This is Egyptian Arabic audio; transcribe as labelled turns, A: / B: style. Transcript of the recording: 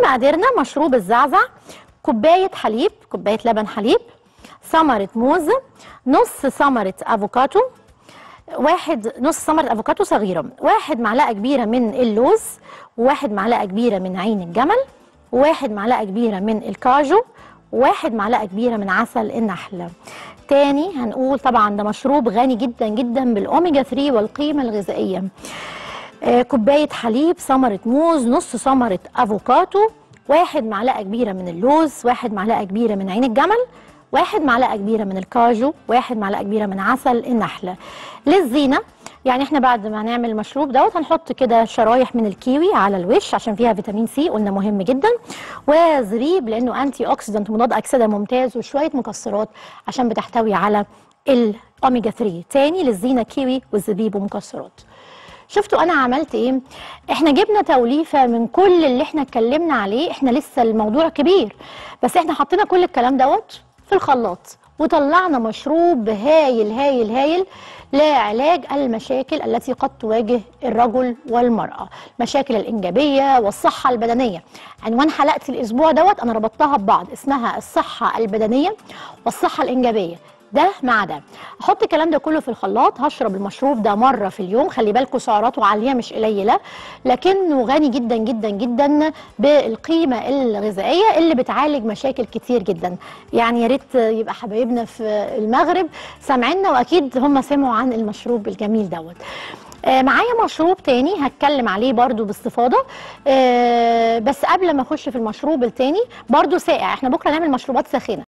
A: مقاديرنا مشروب الزعزع كوبايه حليب كوبايه لبن حليب ثمره موز نص ثمره افوكاتو واحد نص ثمرة افوكاتو صغيرة واحد معلقة كبيرة من اللوز وواحد معلقة كبيرة من عين الجمل وواحد معلقة كبيرة من الكاجو وواحد معلقة كبيرة من عسل النحل تاني هنقول طبعا ده مشروب غني جدا جدا بالاوميجا 3 والقيمة الغذائية آه، كوباية حليب ثمرة موز نص ثمرة افوكاتو واحد معلقة كبيرة من اللوز واحد معلقة كبيرة من عين الجمل واحد معلقة كبيرة من الكاجو واحد معلقة كبيرة من عسل النحل للزينة يعني احنا بعد ما نعمل المشروب دوت هنحط كده شرايح من الكيوي على الوش عشان فيها فيتامين سي قلنا مهم جدا وزريب لانه انتي اوكسيدنت مضاد اكسده ممتاز وشويه مكسرات عشان بتحتوي على الاوميجا 3 تاني للزينه كيوي والزبيب ومكسرات شفتوا انا عملت ايه احنا جبنا توليفه من كل اللي احنا اتكلمنا عليه احنا لسه الموضوع كبير بس احنا حطينا كل الكلام دوت في الخلاط وطلعنا مشروب هايل هايل هايل لعلاج المشاكل التي قد تواجه الرجل والمرأة المشاكل الإنجابية والصحة البدنية عنوان حلقة الأسبوع دوت أنا ربطتها ببعض اسمها الصحة البدنية والصحة الإنجابية ده مع ده احط الكلام ده كله في الخلاط هشرب المشروب ده مره في اليوم خلي بالكم سعراته عاليه مش قليله لكنه غني جدا جدا جدا بالقيمه الغذائيه اللي بتعالج مشاكل كتير جدا يعني يا ريت يبقى حبايبنا في المغرب سامعيننا واكيد هم سمعوا عن المشروب الجميل دوت آه، معايا مشروب تاني هتكلم عليه برضو باستفاضة آه، بس قبل ما اخش في المشروب التاني برضو ساقع احنا بكرة نعمل مشروبات ساخنة